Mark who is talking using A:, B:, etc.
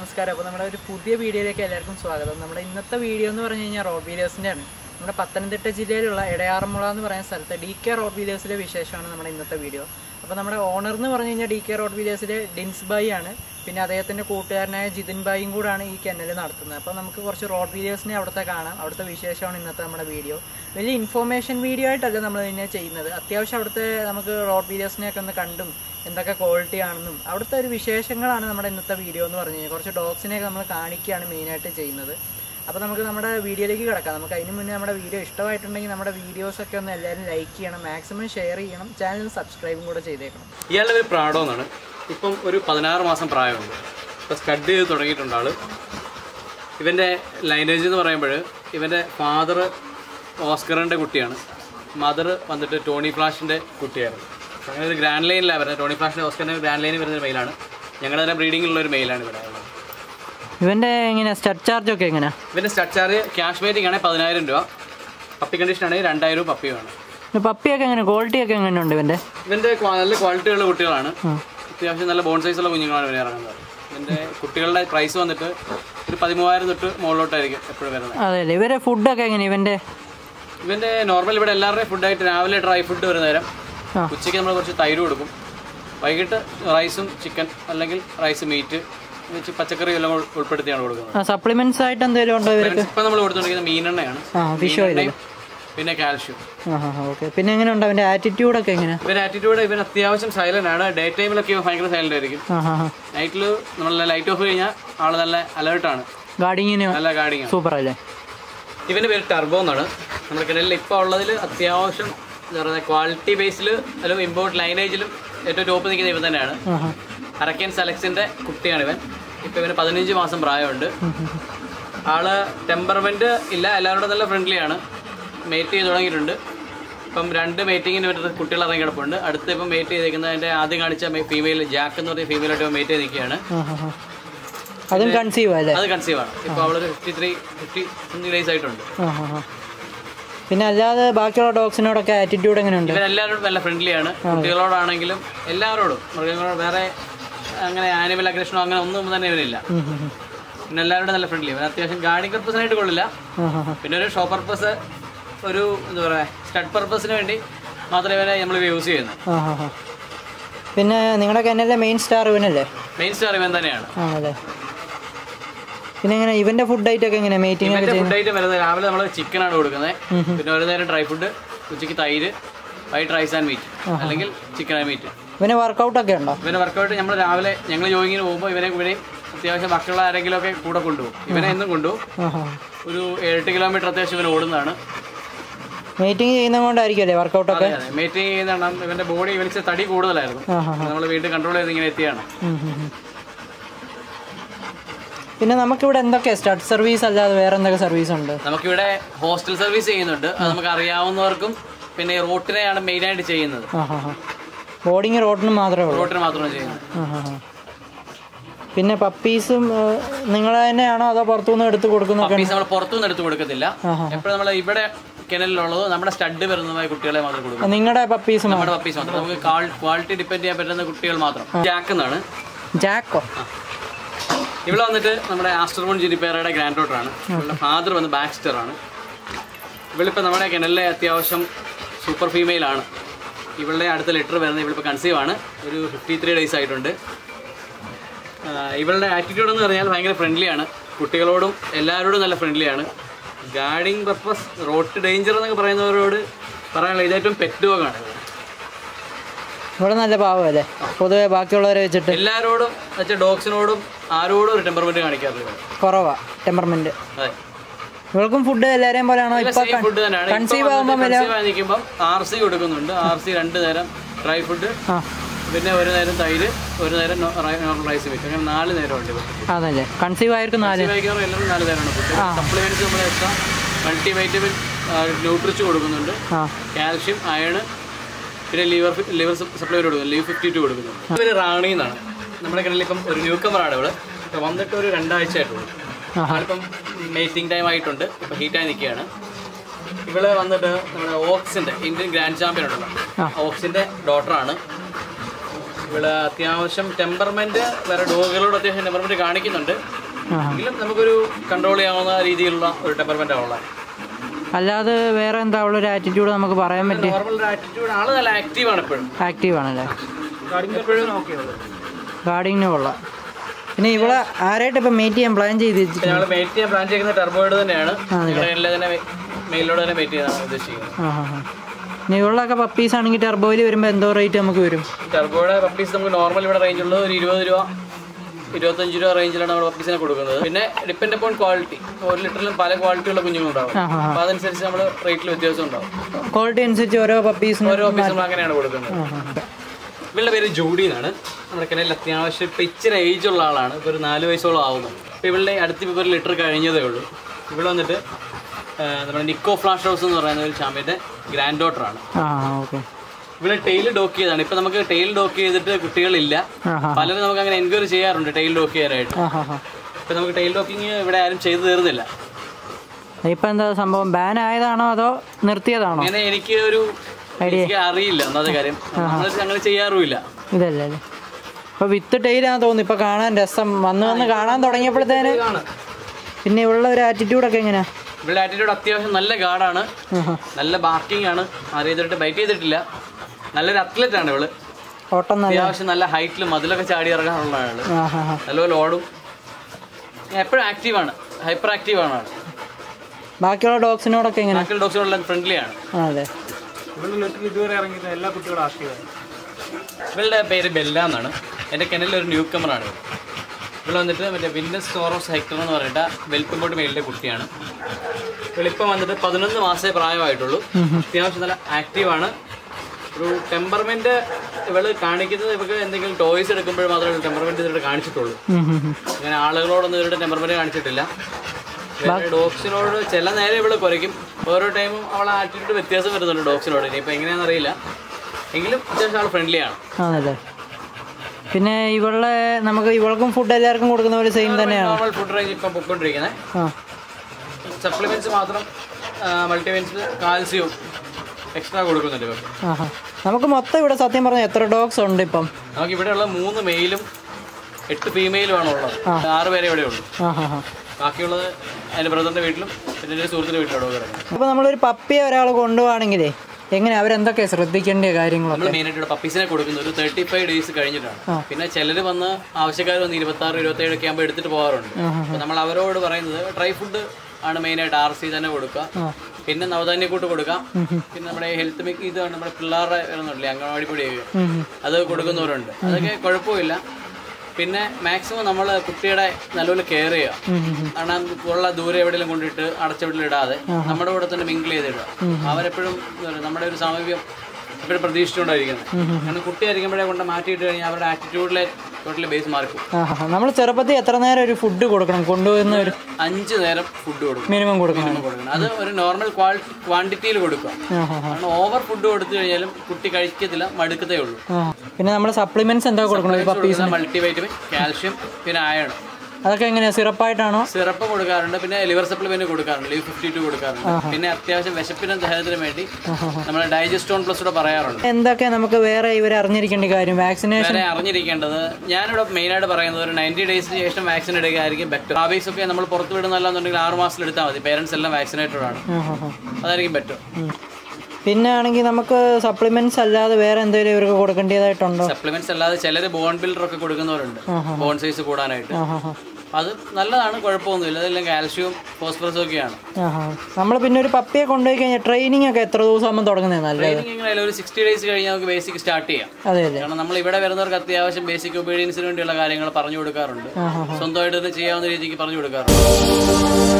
A: നമസ്കാരം അപ്പോൾ നമ്മുടെ ഒരു പുതിയ വീഡിയോയിലേക്ക് എല്ലാവർക്കും സ്വാഗതം നമ്മുടെ ഇന്നത്തെ വീഡിയോ എന്ന് പറഞ്ഞു കഴിഞ്ഞാൽ റോഡ് വീഡിയോസിൻ്റെ ആണ് നമ്മുടെ പത്തനംതിട്ട ജില്ലയിലുള്ള ഇടയാറന്മുള എന്ന് പറയുന്ന സ്ഥലത്തെ ഡി കെ റോഡ് വീഡിയോസിലെ വിശേഷമാണ് നമ്മുടെ ഇന്നത്തെ വീഡിയോ അപ്പോൾ നമ്മുടെ ഓണർ എന്ന് പറഞ്ഞു കഴിഞ്ഞാൽ ഡി കെ റോഡ് വീഡിയോസിലെ ഡിൻസ് ബായി ആണ് പിന്നെ അദ്ദേഹത്തിൻ്റെ കൂട്ടുകാരനായ ജിതിൻ ബായും കൂടാണ് ഈ കെന്നൽ നടത്തുന്നത് അപ്പോൾ നമുക്ക് കുറച്ച് റോഡ് വീഡിയോസിനെ അവിടുത്തെ കാണാം അവിടുത്തെ വിശേഷമാണ് ഇന്നത്തെ നമ്മുടെ വീഡിയോ വലിയ ഇൻഫോർമേഷൻ വീഡിയോ ആയിട്ടല്ല നമ്മൾ ഇതിനെ ചെയ്യുന്നത് അത്യാവശ്യം അവിടുത്തെ നമുക്ക് റോഡ് വീഡിയോസിനെയൊക്കെ ഒന്ന് കണ്ടും എന്തൊക്കെ ക്വാളിറ്റി ആണെന്നും അവിടുത്തെ ഒരു വിശേഷങ്ങളാണ് നമ്മുടെ ഇന്നത്തെ വീഡിയോ എന്ന് പറഞ്ഞു കഴിഞ്ഞാൽ കുറച്ച് ഡോഗ്സിനെയൊക്കെ നമ്മൾ കാണിക്കുകയാണ് മെയിനായിട്ട് ചെയ്യുന്നത് അപ്പോൾ നമുക്ക് നമ്മുടെ വീഡിയോയിലേക്ക് കിടക്കാം നമുക്ക് അതിന് മുന്നേ നമ്മുടെ വീഡിയോ ഇഷ്ടമായിട്ടുണ്ടെങ്കിൽ നമ്മുടെ വീഡിയോസൊക്കെ ഒന്ന് എല്ലാവരും ലൈക്ക് ചെയ്യണം മാക്സിമം ഷെയർ ചെയ്യണം ചാനൽ സബ്സ്ക്രൈബും കൂടെ ചെയ്തേക്കണം
B: ഇയാളുടെ പേര് പ്രാഡോ എന്നാണ് ഇപ്പം ഒരു പതിനാറ് മാസം പ്രായമുണ്ട് ഇപ്പം സ്കഡ് ചെയ്ത് തുടങ്ങിയിട്ടുണ്ട് ആള് ഇവൻ്റെ ലൈനേജ് എന്ന് പറയുമ്പോൾ ഇവൻ്റെ ഫാദർ ഓസ്കറിൻ്റെ കുട്ടിയാണ് മദർ വന്നിട്ട് ടോണി ഫ്ലാഷിൻ്റെ കുട്ടിയായിരുന്നു അങ്ങനെ ഒരു ഗ്രാൻഡ് ലൈനിലാണ് വരുന്നത് ടോണി ഫ്ലാഷിൻ്റെ ഓസ്കറിൻ്റെ ഗ്രാൻഡ് ലൈനിൽ വരുന്ന ഒരു മെയിലാണ് ഞങ്ങളുടെ തന്നെ ബ്രീഡിങ്ങിലുള്ള ഒരു മെയിലാണ് ഇവിടെ ഉള്ളത്
A: ഇവൻ്റെ എങ്ങനെയാ സ്റ്റഡ് ചാർജ് ഒക്കെ എങ്ങനെയാ
B: ഇവൻ്റെ സ്റ്റാർട്ട് ചാർജ് ക്യാഷ് വെയിറ്റിംഗ് ആണെങ്കിൽ പതിനായിരം രൂപ പപ്പി കണ്ടീഷൻ ആണെങ്കിൽ രണ്ടായിരം പപ്പിയുമാണ്
A: പപ്പിയൊക്കെ എങ്ങനെ ക്വാളിറ്റി ഒക്കെ എങ്ങനെയുണ്ട് ഇവൻ്റെ
B: ഇവൻ്റെ ക്വാ- നല്ല ക്വാളിറ്റിയുള്ള കുട്ടികളാണ് അത്യാവശ്യം നല്ല ബോൺ സൈസുള്ള കുഞ്ഞുങ്ങളാണ് ഇവനെ ഇറങ്ങുന്നത് ഇതിൻ്റെ കുട്ടികളുടെ പ്രൈസ് വന്നിട്ട് ഒരു പതിമൂവായിരം തൊട്ട് മുകളിലോട്ടായിരിക്കും എപ്പോഴും വരുന്നത്
A: അതെ അല്ലേ ഇവരെ ഫുഡൊക്കെ എങ്ങനെയാ ഇവൻ്റെ
B: ഇവൻ്റെ നോർമൽ ഇവിടെ എല്ലാവരുടെയും ഫുഡായിട്ട് രാവിലെ ഡ്രൈ ഫുഡ് വരുന്ന നേരം
A: ആ.
B: ഉച്ചയ്ക്ക് നമ്മൾ കുറച്ച് തൈര് കൊടുക്കും വൈകിട്ട് റൈസും ചിക്കൻ അല്ലെങ്കിൽ റൈസ് മീറ്റ് വെച്ച് പച്ചക്കറി എല്ലാം ഉൾ- ഉൾപ്പെടുത്തിയാണ് കൊടുക്കുന്നത്
A: സപ്ലിമെന്റ്സ് ആയിട്ട് എന്തെങ്കിലും ഉണ്ടോ ഇവർക്ക്
B: ഇപ്പം നമ്മൾ കൊടുത്തുകൊണ്ടിരിക്കുന്ന മീനെണ്ണയാണ്
A: ആ ഫിഷ് ഓയിൽ
B: മീനെണ്ണയും പിന്നെ കാൽഷ്യം
A: ആ ആ ഓക്കെ പിന്നെ എങ്ങനെയുണ്ട് അവൻ്റെ ആറ്റിറ്റ്യൂഡൊക്കെ എങ്ങനെയാ
B: ഇവൻ ആറ്റിറ്റ്യൂഡ് ഇവൻ അത്യാവശ്യം സൈലന്റ് ആണ് ഡേ ടൈമിലൊക്കെ ഇവൻ ഭയങ്കര സൈലന്റ് ആയിരിക്കും
A: ആ ആ ആ
B: നൈറ്റിൽ നമ്മൾ ലൈറ്റ് ഓഫ് കഴിഞ്ഞാൽ ആൾ നല്ല അലേർട്ടാണ്
A: ഗാർഡിങ്ങിന്
B: നല്ല ഗാഡിങ്
A: സൂപ്പർ അല്ലേ
B: ഇവന്റെ പേര് ടർബോ എന്നാണ് നമ്മുടെ കിണലിൽ ഇപ്പോൾ ഉള്ളതിൽ അത്യാവശ്യം എന്താ പറയുക ക്വാളിറ്റി ബേസിൽ അല്ലെങ്കിൽ ഇമ്പോർട്ട് ലൈനേജിലും ഏറ്റവും ടോപ്പ് നിൽക്കുന്ന ഇവൻ തന്നെയാണ്
A: ആ ആ
B: ഹറക്കൻ സെലക്സിന്റെ കുട്ടിയാണ് ഇവൻ ഇപ്പം ഇവന് പതിനഞ്ച് മാസം പ്രായമുണ്ട് ആള് ടെമ്പർമെന്റ് ഇല്ല എല്ലാവരോടും നല്ല ഫ്രണ്ട്ലിയാണ് മേറ്റ് ചെയ്ത് തുടങ്ങിയിട്ടുണ്ട് ഇപ്പം രണ്ട് മേറ്റിങ്ങിന് വേണ്ടി കുട്ടികൾ ഇറങ്ങി കിടപ്പുണ്ട് അടുത്ത് ഇപ്പം മേറ്റ് ചെയ്തേക്കുന്നതിന്റെ ആദ്യം കാണിച്ച ഫീമെയിൽ ജാക്ക് എന്ന് പറഞ്ഞ ഫീമെയിലായിട്ട് മേറ്റ് ചെയ്ത് നിൽക്കുകയാണ്
A: ആ ആ ആ അതും കൺസീവ് അല്ലേ
B: അത് കൺസീവ് ആണ് ഇപ്പോൾ അവളൊരു ഫിഫ്റ്റി ത്രീ ഫിഫ്റ്റി ഡേയ്സ് ആയിട്ടുണ്ട്
A: ആ ആ ആ പിന്നെ അല്ലാതെ ബാക്കിയുള്ള ഡോഗ്സിനോടൊക്കെ ആറ്റിറ്റ്യൂഡ് എങ്ങനെയുണ്ട്
B: ഇവരെല്ലാവരോടും നല്ല ഫ്രണ്ട്ലിയാണ് കുട്ടികളോടാണെങ്കിലും എല്ലാവരോടും മൃഗങ്ങളോട് വേറെ അങ്ങനെ ആനിമൽ അഗ്രഷനോ അങ്ങനെ ഒന്നും തന്നെ ഇവനില്ല
A: ഉം, ഉം, ഉം.
B: പിന്നെ എല്ലാവരോടും നല്ല ഫ്രണ്ട്ലി ഇവൻ അത്യാവശ്യം ഗാർഡിംഗ് പർപ്പസിനായിട്ട് കൊള്ളില്ല
A: ആ ആ ആ
B: പിന്നെ ഒരു ഷോ പർപ്പസ് ഒരു എന്താ പറയുക സ്റ്റഡ് പർപ്പസിന് വേണ്ടി മാത്രമേ ഇവനെ നമ്മൾ യൂസ് ചെയ്യുന്നത്
A: ആ ആ ആ പിന്നെ നിങ്ങളുടെ കനലിലെ മെയിൻ സ്റ്റാർ ഇവനല്ലേ
B: മെയിൻ സ്റ്റാർ ഇവൻ തന്നെയാണ്
A: ആ അതെ പിന്നെ എങ്ങനെ ഇവന്റെ ഫുഡ് ഐറ്റം ഒക്കെ എങ്ങനെ മീറ്റിംഗ് ഒക്കെ
B: ഇവന്റെ ഫുഡ് ഐറ്റം വരുന്നത് രാവിലെ നമ്മൾ ചിക്കനാണ് കൊടുക്കുന്നത്
A: ഉം ഉം.
B: പിന്നെ ഒരു നേരം ഡ്രൈ ഫുഡ് ഉച്ചയ്ക്ക് തൈര് വൈറ്റ് റൈസ് ആൻഡ് മീറ്റ് അല്ലെങ്കിൽ ചിക്കൻ ആൻഡ് മീറ്റ്
A: ഇവന് വർക്കൗട്ട് ഒക്കെ ഉണ്ടോ
B: ഇവനെ വർക്കൗട്ട് നമ്മൾ രാവിലെ ഞങ്ങൾ ജോയിങ്ങിന് പോകുമ്പോൾ ഇവനെ ഇവനെ അത്യാവശ്യം മക്കളുള്ള ആരെങ്കിലും ഒക്കെ കൂടെ കൊണ്ടുപോകും ഇവനെ എന്നും കൊണ്ടുപോകും
A: ആ ആ
B: ഒരു എട്ട് കിലോമീറ്റർ അത്യാവശ്യം ഇവൻ ഓടുന്നതാണ്
A: മീറ്റിംഗ് ചെയ്യുന്നത് കൊണ്ടായിരിക്കുമല്ലേ വർക്കൗട്ട് ഒക്കെ
B: അതെ അതെ മീറ്റിംഗ് ചെയ്യുന്നതാണ് ഇവന്റെ ബോഡി ഇവനിച്ച് തടി കൂടുതലായിരുന്നു
A: ആ ആ
B: നമ്മൾ വീണ്ടും കൺട്രോൾ ചെയ്ത് ഇങ്ങനെ എത്തിയാണ്
A: ഉം, ഉം, ഉം. പിന്നെ നമുക്കിവിടെ എന്തൊക്കെയാ സ്റ്റഡ് സർവീസ് അല്ലാതെ വേറെ എന്തൊക്കെ സർവീസ് ഉണ്ട്
B: നമുക്കിവിടെ ഹോസ്റ്റൽ സർവീസ് ചെയ്യുന്നുണ്ട് അത് നമുക്ക് അറിയാവുന്നവർക്കും പിന്നെ റോട്ടിനെയാണ് മെയിനായിട്ട് ചെയ്യുന്നത്
A: ആ ആ ആ ബോർഡിങ് റോഡിന് മാത്രമേ ഉള്ളൂ
B: റോട്ടിന് മാത്രമാണ് ചെയ്യുന്നത്
A: ആ ആ ആ പിന്നെ പപ്പീസും നിങ്ങൾ തന്നെയാണോ അതോ പുറത്തുനിന്ന് എടുത്ത് കൊടുക്കുന്നൊക്കെ
B: പപ്പീസ് നമ്മൾ പുറത്തുനിന്ന് എടുത്ത് കൊടുക്കത്തില്ല
A: ആ ആ
B: എപ്പോഴും നമ്മൾ ഇവിടെ കിണലിലുള്ളത് നമ്മുടെ സ്റ്റഡ് വരുന്നതായ കുട്ടികളെ മാത്രം കൊടുക്കും
A: നിങ്ങളുടെ പപ്പീസ്
B: നമ്മുടെ പപ്പീസ് മാത്രം നമുക്ക് ക്വാളിറ്റി ഡിപ്പെൻഡ് ചെയ്യാൻ പറ്റുന്ന കുട്ടികൾ മാത്രം ജാക്ക് എന്നാണ്
A: ജാക്കോ
B: ഇവിടെ വന്നിട്ട് നമ്മുടെ ആസ്റ്റർബോൺ ജിനിപ്പേറയുടെ ഗ്രാൻഡ് ഡോട്ടറാണ് ഇവളുടെ ഫാദർ വന്ന് ബാക്സ്റ്റർ ആണ് ഇവളിപ്പോൾ നമ്മുടെ കിണലിലെ അത്യാവശ്യം സൂപ്പർ ഫീമെയിൽ ആണ് ഇവളുടെ അടുത്ത ലെറ്റർ വരുന്നത് ഇവളിപ്പോൾ കൺസീവ് ആണ് ഒരു ഫിഫ്റ്റി ത്രീ ഡേയ്സ് ആയിട്ടുണ്ട് ആഹ് ഇവളുടെ ആറ്റിറ്റ്യൂഡ് എന്ന് പറഞ്ഞാൽ ഭയങ്കര ഫ്രണ്ട്ലിയാണ് കുട്ടികളോടും എല്ലാവരോടും നല്ല ഫ്രണ്ട്ലിയാണ് ഗാർഡിങ് പർപ്പസ് റോഡ് ഡേഞ്ചർ എന്നൊക്കെ പറയുന്നവരോട് പറയാനുള്ള ഇതേറ്റവും പെറ്റ് ഡോഗാണ്
A: ഇവിടെ നല്ല പാവമല്ലേ പൊതുവെ ബാക്കിയുള്ളവരെ വെച്ചിട്ട്
B: എല്ലാവരോടും വെച്ചാൽ ഡോഗ്സിനോടും ആരോടും ഒരു ടെമ്പർമെന്റ് കാണിക്കാറില്ല ഇവൾ.
A: കുറവാ ടെമ്പർമെന്റ്
B: അതെ
A: ഇവൾക്കും ഫുഡ് എല്ലാരെയും പോലെയാണോ ഇപ്പൊ
B: സെയിം ഫുഡ് തന്നെയാണ്
A: കൺസീവ് ആകുമ്പോൾ
B: കൺസീവ് ആയി നിൽക്കുമ്പോൾ ആർ സി കൊടുക്കുന്നുണ്ട് ആർ സി രണ്ട് നേരം ഡ്രൈ ഫുഡ്
A: ആ
B: പിന്നെ ഒരു നേരം തൈര് ഒരു നേരം നോർമൽ റൈസ് വെക്കും അങ്ങനെ നാല് നേരം ഉണ്ട് ഇവർക്ക്
A: അതല്ലേ കൺസീവ് ആയവർക്ക് നാല്
B: കഴിക്കാറ് എല്ലാവരും നാല് നേരമാണ് ഫുഡ് സപ്ലിമെന്റ്സ് നമ്മൾ എക്സ്ട്രാ മൾട്ടി വൈറ്റമിൻ ന്യൂട്രിച്ച് കൊടുക്കുന്നുണ്ട്
A: ആ
B: കാൽഷ്യം അയൺ പിന്നെ ലിവർ ലിവർ സപ്ലിമെന്റ് കൊടുക്കും ലിവർ ഫിഫ്റ്റി ടു കൊടുക്കുന്നുണ്ട് ഇവര് റാണി എന്നാണ് നമ്മുടെ കയ്യിൽ ഇപ്പം ഒരു ന്യൂ കമറാണ് ഇവള് ഇപ്പൊ വന്നിട്ട് ഒരു രണ്ടാഴ്ച ആയിട്ടുള്ളൂ
A: ആഹാ.
B: ആളിപ്പം മീറ്റിംഗ് ടൈം ആയിട്ടുണ്ട് ഇപ്പം ഹീറ്റായി നിൽക്കുകയാണ് ഇവള് വന്നിട്ട് നമ്മുടെ ഓക്സിന്റെ ഇന്ത്യൻ ഗ്രാൻഡ് ചാമ്പ്യൻ ഉണ്ടല്ലോ
A: ആ.
B: ഓക്സിന്റെ ഡോട്ടറാണ് ഇവള് അത്യാവശ്യം ടെമ്പർമെന്റ് വേറെ ഡോഗുകളോട് അത്യാവശ്യം ടെമ്പർമെന്റ് കാണിക്കുന്നുണ്ട്
A: ആഹാ.
B: എങ്കിലും നമുക്കൊരു കൺട്രോൾ ചെയ്യാവുന്ന രീതിയിലുള്ള ഒരു ടെമ്പർമെന്റ് ഉള്ളത്
A: അല്ലാതെ വേറെ എന്താ ഉള്ളൊരു ആറ്റിറ്റ്യൂഡ് നമുക്ക് പറയാൻ പറ്റി
B: നോർമൽ ഒരു ആറ്റിറ്റ്യൂഡ് ആള് നല്ല ആക്റ്റീവ് ആണ് എപ്പോഴും
A: ആക്റ്റീവ് ആണല്ലേ
B: എപ്പോഴും നോക്കിയുള്ളത്
A: ഗാർഡിങ്ങിന് കൊള്ളാം പിന്നെ ഇവിടെ ആരായിട്ട് ഇപ്പം മീറ്റ് ചെയ്യാൻ പ്ലാൻ ചെയ്ത് വെച്ചിട്ട്
B: ഞങ്ങൾ മെയിറ്റ് ചെയ്യാൻ പ്ലാൻ ചെയ്യുന്ന ടെർബോയിഡ് തന്നെയാണ് ഞങ്ങൾ എല്ലാ തന്നെ മെയിലോട് തന്നെ മെയിറ്റ് ചെയ്യാനാണ് ഉദ്ദേശിക്കുന്നത്
A: ആ ഹാ ഹാ ഇനി ഇവളൊക്കെ പപ്പീസ് ആണെങ്കിൽ ടെർബോയിൽ വരുമ്പോൾ എന്തോ റേറ്റ് നമുക്ക് വരും
B: ടെർബോയുടെ പപ്പീസ് നമുക്ക് നോർമൽ ഇവിടെ റേഞ്ച് ഉള്ളത് ഒരു ഇരുപത് രൂപ ഇരുപത്തഞ്ച് രൂപ റേഞ്ചിലാണ് നമ്മൾ പപ്പീസിനെ കൊടുക്കുന്നത് പിന്നെ ഡിപ്പെൻഡ് അപ്പോൺ ക്വാളിറ്റി ഒരു ലിറ്ററിലും പല ക്വാളിറ്റിയുള്ള കുഞ്ഞുങ്ങളുണ്ടാവും
A: ആ ഹാ ഹാ
B: അപ്പൊ അതനുസരിച്ച് നമ്മൾ റേറ്റിൽ വ്യത്യാസം ഉണ്ടാവും
A: ക്വാളിറ്റി അനുസരിച്ച് ഓരോ പപ്പീസിനും
B: ഓരോ പപ്പീസ് നമ്മൾ അങ്ങനെയാണ് കൊടുക്കുന്നത്
A: ആ ഹാ ഹാ.
B: ഇവളുടെ പേര് ജൂഡി എന്നാണ് നമ്മുടെ കിണയിൽ അത്യാവശ്യം ഇപ്പം ഇച്ചിരി ഏജ് ഉള്ള ആളാണ് ഇപ്പോൾ ഒരു നാല് വയസ്സോളം ആവുന്നു അപ്പോൾ ഇവളുടെ അടുത്ത് ഇപ്പോൾ ഒരു ലിറ്റർ കഴിഞ്ഞതേ ഉള്ളൂ ഇവിടെ വന്നിട്ട് ആ, നമ്മുടെ നിക്കോ ഫ്ലാഷ് ഹൗസ് എന്ന് പറയുന്ന ഒരു ചാമ്പ്യൻ്റെ ഗ്രാൻഡ് ഡോട്ടറാണ്
A: ആ ഓക്കെ
B: ഇവിടെ ടെയിൽ ഡോക്ക് ചെയ്താണ് ഇപ്പം നമുക്ക് ടെയിൽ ഡോക്ക് ചെയ്തിട്ട് കുട്ടികളില്ല
A: ആ ഹാ
B: പലരും നമുക്ക് അങ്ങനെ എൻക്വയറി ചെയ്യാറുണ്ട് ടെയിൽ ഡോക്ക് ചെയ്യാനായിട്ട്
A: ആ ഹാ ഹാ
B: ഇപ്പം നമുക്ക് ടെയിൽ ഡോക്കിങ് ഇവിടെ ആരും ചെയ്തു തീർന്നില്ല
A: ഇപ്പം എന്താ സംഭവം ബാൻ ആയതാണോ അതോ നിർത്തിയതാണോ
B: അങ്ങനെ എനിക്ക് ഒരു എനിക്ക് അറിയില്ല ഒന്നാമത്തെ കാര്യം നമ്മൾ അങ്ങനെ ചെയ്യാറുമില്ല
A: ഇതല്ലേ അല്ലേ ഇപ്പൊ വിത്ത് ടൈലാന്ന് തോന്നുന്നു ഇപ്പൊ കാണാൻ രസം വന്ന് വന്ന് കാണാൻ തുടങ്ങിയപ്പോഴത്തേന്
B: ഇതാണ്
A: പിന്നെ ഇവളുടെ ഒരു ആറ്റിറ്റ്യൂഡൊക്കെ എങ്ങനെയാ
B: ഇവളുടെ ആറ്റിറ്റ്യൂഡ് അത്യാവശ്യം നല്ല ഗാർഡാണ്
A: ആഹാ.
B: നല്ല ബാർക്കിംഗ് ആണ് ആരും ഇതിട്ട് ബൈറ്റ് ചെയ്തിട്ടില്ല നല്ലൊരു അത്ലറ്റ് ആണ് ഇവള്
A: ഓട്ടം നല്ല
B: അത്യാവശ്യം നല്ല ഹൈറ്റിൽ മതിലൊക്കെ ചാടി ഇറങ്ങാനുള്ള ആള്
A: ആ ഹാ ഹാ
B: നല്ലപോലെ ഓടും എപ്പോഴും ആക്റ്റീവാണ് ഹൈപ്പർ ആക്റ്റീവാണ് ആള്
A: ബാക്കിയുള്ള ഡോഗ്സിനോടൊക്കെ എങ്ങനെ
B: ബാക്കി ഡോഗ്സിനോടെല്ലാം ഫ്രണ്ട്ലി ആണ്
A: ആ അതെ
B: ഇതുവരെ ഇറങ്ങിയത് എല്ലാ കുട്ടികളും ആക്റ്റീവാണ് ഇവളുടെ പേര് ബെല്ല എന്നാണ് എൻ്റെ കെനലിൽ ഒരു ന്യൂ കമറാണ് ഇവൾ വന്നിട്ട് മറ്റേ വിന്നസ് സോറോസ് ഹെക്ടർ എന്ന് പറഞ്ഞിട്ട് വെൽപ്പമ്പോട്ട് മേലിൻ്റെ കുട്ടിയാണ് ഇവളിപ്പം വന്നിട്ട് പതിനൊന്ന് മാസമേ പ്രായമായിട്ടുള്ളൂ അത്യാവശ്യം നല്ല ആക്റ്റീവാണ് ഒരു ടെമ്പർമെന്റ് ഇവള് കാണിക്കുന്നത് ഇവർക്ക് എന്തെങ്കിലും ടോയ്സ് എടുക്കുമ്പോൾ മാത്രമേ ടെമ്പർമെന്റ് ഇതിട്ട് കാണിച്ചിട്ടുള്ളൂ
A: ഉം ഉം ഉം.
B: അങ്ങനെ ആളുകളോടൊന്നും ഇവരുടെ ടെമ്പർമെന്റ് കാണിച്ചിട്ടില്ല ഡോഗ്സിനോട് ചില നേരം ഇവള് കുറയ്ക്കും ഓരോ ടൈമും അവളെ ആറ്റിറ്റ്യൂഡ് വ്യത്യാസം വരുന്നുണ്ട് ഡോഗ്സിനോട് ഇനിയിപ്പോൾ എങ്ങനെയാണെന്ന് അറിയില്ല എങ്കിലും അത്യാവശ്യം ആൾ ഫ്രണ്ട്ലിയാണ്
A: ആണല്ലേ പിന്നെ ഇവളുടെ നമുക്ക് ഇവൾക്കും ഫുഡ് എല്ലാവർക്കും കൊടുക്കുന്ന പോലെ സെയിം തന്നെയാണ്
B: നോർമൽ ഫുഡ് റേഞ്ച് ഇപ്പം പൊയ്ക്കൊണ്ടിരിക്കുന്നത്
A: ആ
B: സപ്ലിമെന്റ്സ് മാത്രം മൾട്ടിവെൻസ് കാൽസ്യവും എക്സ്ട്രാ കൊടുക്കുന്നുണ്ട് ഇവർക്ക്
A: ആഹാ നമുക്ക് മൊത്തം ഇവിടെ സത്യം പറഞ്ഞാൽ എത്ര ഡോഗ്സ് ഉണ്ട് ഇപ്പം
B: നമുക്ക് ഇവിടെയുള്ള മൂന്ന് മെയിലും എട്ട് ഫീമെയിലും ആണ് ഉള്ളത് ആറ് പേരെ ഇവിടെ ഉള്ളൂ
A: ആ ഹാ ഹാ
B: ബാക്കിയുള്ളത് എൻ്റെ ബ്രദറിൻ്റെ വീട്ടിലും പിന്നെ എൻ്റെ സുഹൃത്തിൻ്റെ വീട്ടിലും ഇവിടെ കിടക്കുന്നത്
A: അപ്പോൾ നമ്മളൊരു പപ്പിയെ ഒരാൾ കൊണ്ടുപോവാണെങ്കിലേ എങ്ങനെ അവരെന്തൊക്കെ ശ്രദ്ധിക്കേണ്ട കാര്യങ്ങളൊക്കെ
B: നമ്മൾ മെയിനായിട്ട് ഇവിടെ പപ്പീസിനെ കൊടുക്കുന്നത് ഒരു തേർട്ടി ഫൈവ് ഡേയ്സ് കഴിഞ്ഞിട്ടാണ് പിന്നെ ചിലർ വന്ന് ആവശ്യക്കാർ വന്ന് ഇരുപത്തി ആറ് ഇരുപത്തി ഏഴ് ഒക്കെ ആകുമ്പോൾ എടുത്തിട്ട് പോകാറുണ്ട് അപ്പോൾ നമ്മൾ അവരോട് പറയുന്നത് ഡ്രൈ ഫുഡ് ആണ് മെയിനായിട്ട് ആർ സി തന്നെ കൊടുക്കുക പിന്നെ നവധാന്യക്കൂട്ട് കൊടുക്കാം പിന്നെ നമ്മുടെ ഹെൽത്ത് മിക് ഇത് നമ്മുടെ പിള്ളേരുടെ വരുന്നുണ്ടല്ലേ അംഗനവാടി പൊടിയൊക്കെ അത് കൊടുക്കുന്നവരുണ്ട് അതൊക്കെ കുഴപ്പമില്ല പിന്നെ മാക്സിമം നമ്മൾ കുട്ടിയുടെ നല്ലപോലെ കെയർ ചെയ്യുക കാരണം ഉള്ള ദൂരെ എവിടെയെങ്കിലും കൊണ്ടിട്ട് അടച്ചവിടിൽ ഇടാതെ നമ്മുടെ കൂടെ തന്നെ മിങ്കിൾ ചെയ്തിടുക അവരെപ്പോഴും എന്താ പറയുക, നമ്മുടെ ഒരു സാമീപ്യം എപ്പോഴും പ്രതീക്ഷിച്ചുകൊണ്ടായിരിക്കുന്നത് കാരണം കുട്ടിയായിരിക്കുമ്പോഴേ കൊണ്ട് മാറ്റിയിട്ട് കഴിഞ്ഞാൽ അവരുടെ ആറ്റിറ്റ്യൂഡിലെ ടോട്ടലി ബേസ് മാർക്കും
A: ആഹാ നമ്മൾ ചെറുപ്പത്തിൽ എത്ര നേരം ഒരു ഫുഡ് കൊടുക്കണം കൊണ്ടുപോകുന്ന ഒരു
B: അഞ്ച് നേരം ഫുഡ് കൊടുക്കും
A: മിനിമം കൊടുക്കണം
B: minimum കൊടുക്കണം അത് ഒരു നോർമൽ ക്വാളിറ്റി ക്വാണ്ടിറ്റിയിൽ കൊടുക്കുക
A: ആഹാ
B: കാരണം ഓവർ ഫുഡ് കൊടുത്തു കഴിഞ്ഞാലും കുട്ടി കഴിക്കത്തില്ല മടുക്കത്തേ ഉള്ളൂ
A: ആ പിന്നെ നമ്മൾ സപ്ലിമെന്റ്സ് എന്താ കൊടുക്കണം ഒരു പപ്പീസ്
B: മൾട്ടിവൈറ്റമിൻ കാൽഷ്യം പിന്നെ അയൺ
A: അതൊക്കെ എങ്ങനെയാ സിറപ്പായിട്ടാണോ
B: സിറപ്പ് കൊടുക്കാറുണ്ട് പിന്നെ ലിവർ സപ്ലിമെന്റ് കൊടുക്കാറുണ്ട് ലിവ് ഫിഫ്റ്റി ടു കൊടുക്കാറുണ്ട് പിന്നെ അത്യാവശ്യം വിശപ്പിനും ദഹനത്തിനും വേണ്ടി നമ്മൾ ഡൈജസ്റ്റോൺ പ്ലസ് കൂടെ പറയാറുണ്ട്
A: എന്തൊക്കെ നമുക്ക് വേറെ ഇവർ അറിഞ്ഞിരിക്കേണ്ട കാര്യം വാക്സിനേഷൻ
B: വേറെ അറിഞ്ഞിരിക്കേണ്ടത് ഞാനിവിടെ മെയിനായിട്ട് പറയുന്നത് ഒരു നയൻറ്റി ഡേയ്സിന് ശേഷം വാക്സിൻ എടുക്കുകയായിരിക്കും ബെറ്റർ റാബീസ് ഒക്കെ നമ്മൾ പുറത്ത് വിടുന്നല്ലാന്നുണ്ടെങ്കിൽ ആറ് മാസത്തിൽ എടുത്താൽ മതി പേരൻസ് എല്ലാം വാക്സിനേറ്റഡ് ആണ് അതായിരിക്കും ബെറ്റർ
A: പിന്നെ ആണെങ്കിൽ നമുക്ക് സപ്ലിമെന്റ്സ് അല്ലാതെ വേറെ എന്തെങ്കിലും ഇവർക്ക് കൊടുക്കേണ്ടതായിട്ടുണ്ടോ
B: സപ്ലിമെന്റ്സ് അല്ലാതെ ചിലർ ബോൺ ബിൽഡർ ഒക്കെ കൊടുക്കുന്നവരുണ്ട് ബോൺ സൈസ് കൂടാനായിട്ട്
A: ആഹാ ഹാ
B: അത് നല്ലതാണ് കുഴപ്പമൊന്നുമില്ല അതെല്ലാം കാൽഷ്യവും ഫോസ്ഫറസും ഒക്കെയാണ്
A: ആഹാ നമ്മൾ പിന്നെ ഒരു പപ്പിയെ കൊണ്ടുപോയി കഴിഞ്ഞാൽ ട്രെയിനിങ് ഒക്കെ എത്ര ദിവസം ആകുമ്പോൾ തുടങ്ങുന്നത് നല്ലത്
B: ട്രെയിനിങ് എങ്ങനെയായാലും ഒരു സിക്സ്റ്റി ഡേയ്സ് കഴിഞ്ഞാൽ നമുക്ക് ബേസിക് സ്റ്റാർട്ട് ചെയ്യാം
A: അതെ അതെ
B: കാരണം നമ്മൾ ഇവിടെ വരുന്നവർക്ക് അത്യാവശ്യം ബേസിക് ഒബീഡിയൻസിന് വേണ്ടിയുള്ള കാര്യങ്ങൾ പറഞ്ഞു കൊടുക്കാറുണ്ട്
A: ആഹാ
B: സ്വന്തമായിട്ട് തന്നെ ചെയ്യാവുന്ന രീതിക്ക് പറഞ്ഞു കൊടുക്കാറുണ്ട്